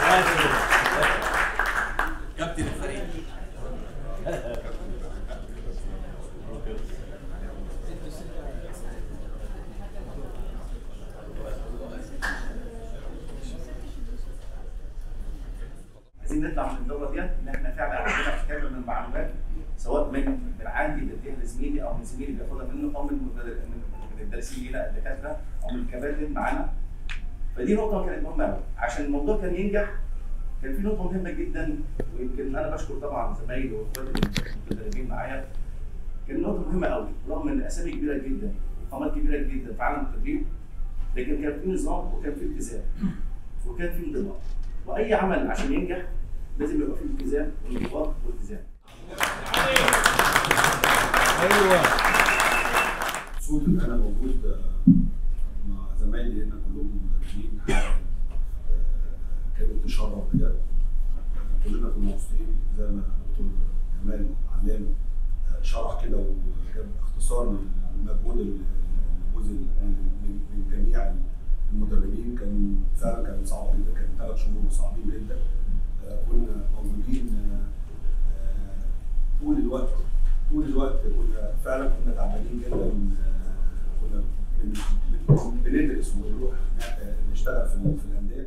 كابتن الفريق عايزين نطلع من الدوره ديت ان احنا فعلا عندنا كامل من المعلومات سواء من من عندي بديها لزميلي او من زميلي بياخدها منه او من المدر- من من الدارسين لينا الدكاتره او من الكباتن معانا فدي نقطه كانت مهمه قوي عشان الموضوع كان ينجح كان في نقطه مهمه جدا ويمكن انا بشكر طبعا زمايلي واخواتي المتدربين معايا كان نقطه مهمه قوي رغم ان اسامي كبيره جدا وقامات كبيره جدا في عالم التدريب لكن كان في نظام وكان في التزام وكان في انضباط واي عمل عشان ينجح لازم يبقى فيه التزام وانضباط والتزام مبسوط ان انا موجود آه، مع زمايلي هنا كلهم مدربين حاجه آه، كانت تشرف بجد آه، كلنا كنا مبسوطين زي ما الدكتور جمال علام آه، شرح كده وجاب اختصار للمجهود اللي بذل من من- من جميع المدربين كان فعلا كان صعب جدا كان ثلاث شهور صعبين جدا آه، كنا موجودين آه، آه، طول الوقت طول الوقت كنا فعلا كنا تعبانين جدا آه، كنا بن- بن- بندرس ونروح آه، نشتغل في ال- في الانديه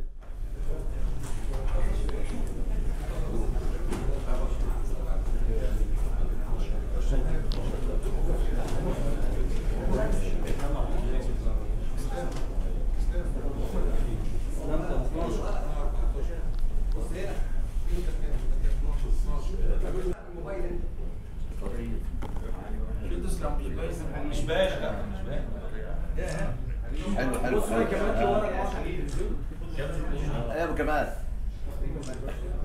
مش باين يا كابتن مش باين حلو حلو حلو يا ابو كمال